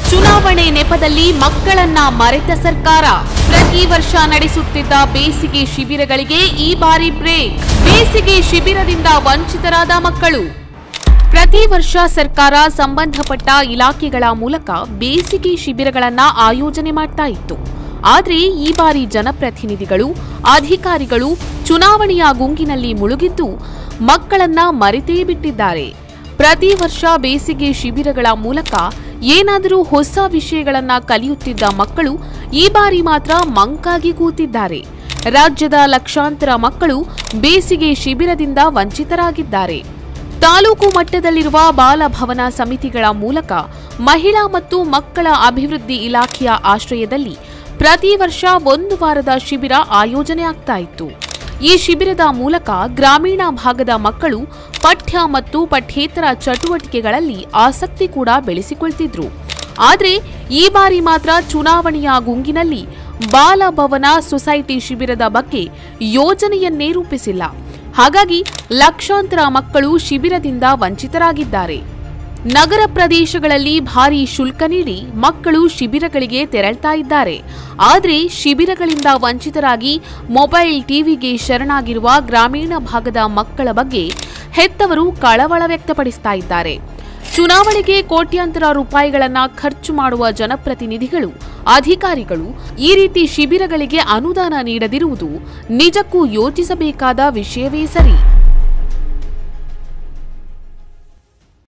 ಚುನಾವಣೆ ನೆಪದಲ್ಲಿ ಮಕ್ಕಳನ್ನ ಮರೆತ ಸರ್ಕಾರ ಪ್ರತಿ ವರ್ಷ ನಡೆಸುತ್ತಿದ್ದ ಬೇಸಿಗೆ ಶಿಬಿರಗಳಿಗೆ ಈ ಬಾರಿ ಬ್ರೇಕ್ ಬೇಸಿಗೆ ಶಿಬಿರದಿಂದ ವಂಚಿತರಾದ ಮಕ್ಕಳು ಪ್ರತಿ ವರ್ಷ ಸರ್ಕಾರ ಸಂಬಂಧಪಟ್ಟ ಇಲಾಖೆಗಳ ಮೂಲಕ ಬೇಸಿಗೆ ಶಿಬಿರಗಳನ್ನ ಆಯೋಜನೆ ಮಾಡ್ತಾ ಇತ್ತು ಆದ್ರೆ ಈ ಬಾರಿ ಜನಪ್ರತಿನಿಧಿಗಳು ಅಧಿಕಾರಿಗಳು ಚುನಾವಣೆಯ ಗುಂಗಿನಲ್ಲಿ ಮುಳುಗಿದ್ದು ಮಕ್ಕಳನ್ನ ಮರೆತೇ ಬಿಟ್ಟಿದ್ದಾರೆ ಪ್ರತಿ ವರ್ಷ ಬೇಸಿಗೆ ಶಿಬಿರಗಳ ಮೂಲಕ ಏನಾದರೂ ಹೊಸ ವಿಷಯಗಳನ್ನ ಕಲಿಯುತ್ತಿದ್ದ ಮಕ್ಕಳು ಈ ಬಾರಿ ಮಾತ್ರ ಮಂಕಾಗಿ ಕೂತಿದ್ದಾರೆ ರಾಜ್ಯದ ಲಕ್ಷಾಂತರ ಮಕ್ಕಳು ಬೇಸಿಗೆ ಶಿಬಿರದಿಂದ ವಂಚಿತರಾಗಿದ್ದಾರೆ ತಾಲೂಕು ಮಟ್ಟದಲ್ಲಿರುವ ಬಾಲಭವನ ಸಮಿತಿಗಳ ಮೂಲಕ ಮಹಿಳಾ ಮತ್ತು ಮಕ್ಕಳ ಅಭಿವೃದ್ಧಿ ಇಲಾಖೆಯ ಆಶ್ರಯದಲ್ಲಿ ಪ್ರತಿ ವರ್ಷ ಒಂದು ವಾರದ ಶಿಬಿರ ಆಯೋಜನೆ ಆಗ್ತಾ ಇತ್ತು ಈ ಶಿಬಿರದ ಮೂಲಕ ಗ್ರಾಮೀಣ ಭಾಗದ ಮಕ್ಕಳು ಪಠ್ಯ ಮತ್ತು ಪಠ್ಯೇತರ ಚಟುವಟಿಕೆಗಳಲ್ಲಿ ಆಸಕ್ತಿ ಕೂಡ ಬೆಳೆಸಿಕೊಳ್ತಿದ್ರು ಆದರೆ ಈ ಬಾರಿ ಮಾತ್ರ ಚುನಾವಣೆಯ ಗುಂಗಿನಲ್ಲಿ ಬಾಲಭವನ ಸೊಸೈಟಿ ಶಿಬಿರದ ಬಗ್ಗೆ ಯೋಜನೆಯನ್ನೇ ರೂಪಿಸಿಲ್ಲ ಹಾಗಾಗಿ ಲಕ್ಷಾಂತರ ಮಕ್ಕಳು ಶಿಬಿರದಿಂದ ವಂಚಿತರಾಗಿದ್ದಾರೆ ನಗರ ಪ್ರದೇಶಗಳಲ್ಲಿ ಭಾರಿ ಶುಲ್ಕ ನೀಡಿ ಮಕ್ಕಳು ಶಿಬಿರಗಳಿಗೆ ತೆರಳ್ತಾ ಇದ್ದಾರೆ ಆದರೆ ಶಿಬಿರಗಳಿಂದ ವಂಚಿತರಾಗಿ ಮೊಬೈಲ್ ಟಿವಿಗೆ ಶರಣಾಗಿರುವ ಗ್ರಾಮೀಣ ಭಾಗದ ಮಕ್ಕಳ ಬಗ್ಗೆ ಹೆತ್ತವರು ಕಳವಳ ವ್ಯಕ್ತಪಡಿಸ್ತಾ ಇದ್ದಾರೆ ಚುನಾವಣೆಗೆ ಕೋಟ್ಯಾಂತರ ರೂಪಾಯಿಗಳನ್ನ ಖರ್ಚು ಮಾಡುವ ಜನಪ್ರತಿನಿಧಿಗಳು ಅಧಿಕಾರಿಗಳು ಈ ರೀತಿ ಶಿಬಿರಗಳಿಗೆ ಅನುದಾನ ನೀಡದಿರುವುದು ನಿಜಕ್ಕೂ ಯೋಚಿಸಬೇಕಾದ ವಿಷಯವೇ ಸರಿ